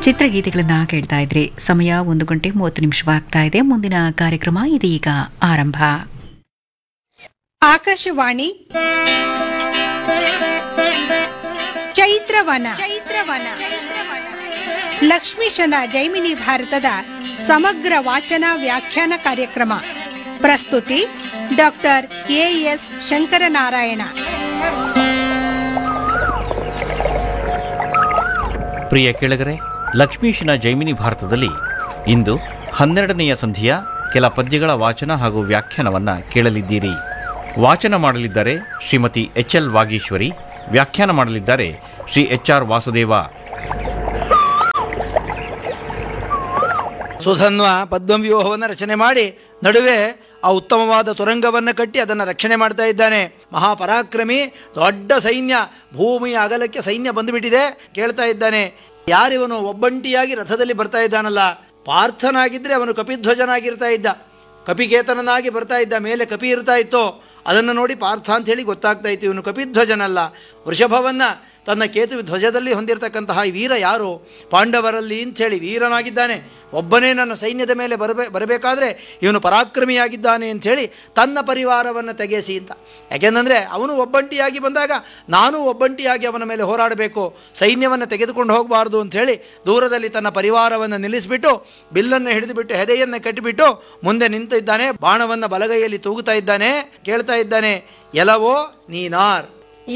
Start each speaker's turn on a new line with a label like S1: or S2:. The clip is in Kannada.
S1: ಚಿತ್ರಗೀತೆಗಳನ್ನ ಕೇಳ್ತಾ ಇದ್ರಿ ಸಮಯ ಒಂದು ಗಂಟೆ ಮೂವತ್ತು ನಿಮಿಷವಾಗ್ತಾ ಇದೆ ಮುಂದಿನ ಕಾರ್ಯಕ್ರಮ ಇದೀಗ ಆರಂಭ
S2: ಆಕಾಶವಾಣಿ ಚೈತ್ರವನ ಚೈತ್ರವನ ಲಕ್ಷ್ಮೀಶನ ಜೈಮಿನಿ ಭಾರತದ ಸಮಗ್ರ ವಾಚನ ವ್ಯಾಖ್ಯಾನ ಕಾರ್ಯಕ್ರಮ ಪ್ರಸ್ತುತಿ ಡಾಕ್ಟರ್ ಎ ಎಸ್ ಶಂಕರನಾರಾಯಣ
S3: ಪ್ರಿಯ ಕೇಳಗರೆ ಲಕ್ಷ್ಮೀಶನ ಜೈಮಿನಿ ಭಾರತದಲ್ಲಿ ಇಂದು ಹನ್ನೆರಡನೆಯ ಸಂಧಿಯ ಕೆಲ ಪದ್ಯಗಳ ವಾಚನ ಹಾಗೂ ವ್ಯಾಖ್ಯಾನವನ್ನ ಕೇಳಲಿದ್ದೀರಿ ವಾಚನ ಮಾಡಲಿದ್ದಾರೆ ಶ್ರೀಮತಿ ಎಚ್ ಎಲ್ ವಾಗೀಶ್ವರಿ ವ್ಯಾಖ್ಯಾನ ಮಾಡಲಿದ್ದಾರೆ ಶ್ರೀ ಎಚ್ ಆರ್ ವಾಸುದೇವ
S4: ಸುಧನ್ವ ಪದ್ಮವ್ಯೂಹವನ್ನು ರಚನೆ ಮಾಡಿ ನಡುವೆ ಆ ಉತ್ತಮವಾದ ತುರಂಗವನ್ನು ಕಟ್ಟಿ ಅದನ್ನು ರಕ್ಷಣೆ ಮಾಡ್ತಾ ಇದ್ದಾನೆ ಮಹಾಪರಾಕ್ರಮಿ ದೊಡ್ಡ ಸೈನ್ಯ ಭೂಮಿಯ ಅಗಲಕ್ಕೆ ಸೈನ್ಯ ಬಂದುಬಿಟ್ಟಿದೆ ಕೇಳ್ತಾ ಇದ್ದಾನೆ ಯಾರಿವನು ಒಬ್ಬಂಟಿಯಾಗಿ ರಥದಲ್ಲಿ ಬರ್ತಾ ಇದ್ದಾನಲ್ಲ ಪಾರ್ಥನಾಗಿದ್ದರೆ ಅವನು ಕಪಿಧ್ವಜನಾಗಿರ್ತಾ ಇದ್ದ ಕಪಿಕೇತನನಾಗಿ ಬರ್ತಾ ಇದ್ದ ಮೇಲೆ ಕಪಿ ಇರ್ತಾ ಇತ್ತು ಅದನ್ನು ನೋಡಿ ಪಾರ್ಥ ಅಂತ ಹೇಳಿ ಗೊತ್ತಾಗ್ತಾ ಇತ್ತು ಇವನು ಕಪಿಧ್ವಜನಲ್ಲ ವೃಷಭವನ್ನು ತನ್ನ ಕೇತು ಧ್ವಜದಲ್ಲಿ ಹೊಂದಿರತಕ್ಕಂತಹ ಈ ವೀರ ಯಾರು ಪಾಂಡವರಲ್ಲಿ ಅಂಥೇಳಿ ವೀರನಾಗಿದ್ದಾನೆ ಒಬ್ಬನೇ ನನ್ನ ಸೈನ್ಯದ ಮೇಲೆ ಬರಬೇ ಬರಬೇಕಾದ್ರೆ ಇವನು ಪರಾಕ್ರಮಿಯಾಗಿದ್ದಾನೆ ಅಂಥೇಳಿ ತನ್ನ ಪರಿವಾರವನ್ನು ತೆಗೆಸಿ ಅಂತ ಯಾಕೆಂದರೆ ಅವನು ಒಬ್ಬಂಟಿಯಾಗಿ ಬಂದಾಗ ನಾನು ಒಬ್ಬಂಟಿಯಾಗಿ ಅವನ ಮೇಲೆ ಹೋರಾಡಬೇಕು ಸೈನ್ಯವನ್ನು ತೆಗೆದುಕೊಂಡು ಹೋಗಬಾರ್ದು ಅಂಥೇಳಿ ದೂರದಲ್ಲಿ ತನ್ನ ಪರಿವಾರವನ್ನು ನಿಲ್ಲಿಸಿಬಿಟ್ಟು ಬಿಲ್ಲನ್ನು ಹಿಡಿದುಬಿಟ್ಟು ಹೆದೆಯನ್ನು ಕಟ್ಟಿಬಿಟ್ಟು ಮುಂದೆ ನಿಂತಿದ್ದಾನೆ ಬಾಣವನ್ನು ಬಲಗೈಯಲ್ಲಿ ತೂಗುತ್ತಾ ಇದ್ದಾನೆ ಕೇಳ್ತಾ ಇದ್ದಾನೆ ಎಲವೋ ನೀನಾರ್